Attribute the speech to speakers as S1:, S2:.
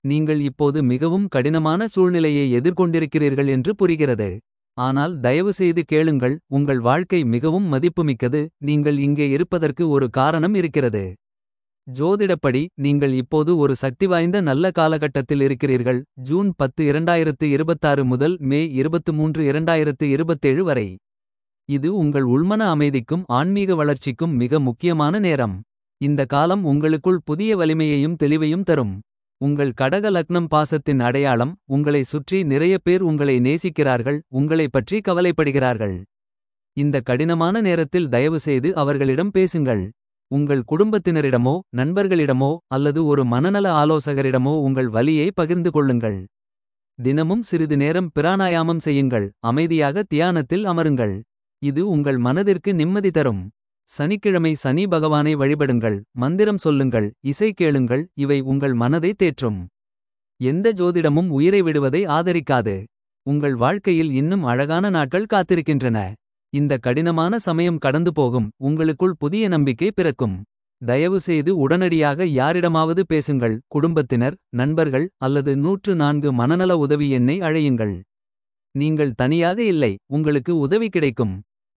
S1: நீங்கள் இப்போது மிகவும் கடினமான சூழ்நிலையை எதிர்கொண்டிருக்கிறீர்கள் என்று புரிகிறது. ஆனால் தயவுசெய்து கேளுங்கள் உங்கள் வாழ்க்கை மிகவும் மதிப்புமிக்கது. நீங்கள் இங்கே இருப்பதற்கு ஒரு காரணம் இருக்கிறது. ஜோதிடப்படி நீங்கள் இப்போது ஒரு சக்திவாய்ந்த நல்ல காலகட்டத்தில் இருக்கிறீர்கள். ஜூன் 10 2026 முதல் மே 23 2027 வரை. இது உங்கள் உள்மன அமைதிக்கும் ஆன்மீக வளர்ச்சிக்கும் மிக முக்கியமான நேரம். இந்த காலம் உங்களுக்குள் புதிய வலிமையையும் தெளிவையும் தரும். உங்கள் கடக லக்னம் பாசத்தின் அடையாளம் உங்களை சுற்றி நிறைய பேர் உங்களை நேசிக்கிறார்கள். உங்களைப் பற்றி கவலைப்படுகிறார்கள். இந்த கடினமான நேரத்தில் தயவுசெய்து அவர்களிடம் பேசுங்கள். உங்கள் குடும்பத்தினரிடமோ நண்பர்களிடமோ அல்லது ஒரு மனநல ஆலோசகரிடமோ உங்கள் வலியை பகிர்ந்து கொள்ளுங்கள். தினமும் சிறிது நேரம் பிராணாயாமம் செய்யுங்கள். அமைதியாக தியானத்தில் அமருங்கள். இது உங்கள் மனதிற்கு நிம்மதி தரும். சனிக்கிழமை சனி பகவானை வழிபடுங்கள். மந்திரம் சொல்லுங்கள் இசை கேளுங்கள் இவை உங்கள் மனதை தேற்றும். எந்த ஜோதிடமும் உயிரை விடுவதை ஆதரிக்காது. உங்கள் வாழ்க்கையில் இன்னும் அழகான நாட்கள் காத்திருக்கின்றன. இந்த கடினமான சமயம் கடந்து போகும் உங்களுக்குள் புதிய நம்பிக்கை பிறக்கும். தயவுசெய்து உடனடியாக யாரிடமாவது பேசுங்கள். குடும்பத்தினர் நண்பர்கள் அல்லது 104 மனநல உதவி எண்ணை அழையுங்கள். நீங்கள் தனியாக இல்லை உங்களுக்கு உதவி கிடைக்கும்.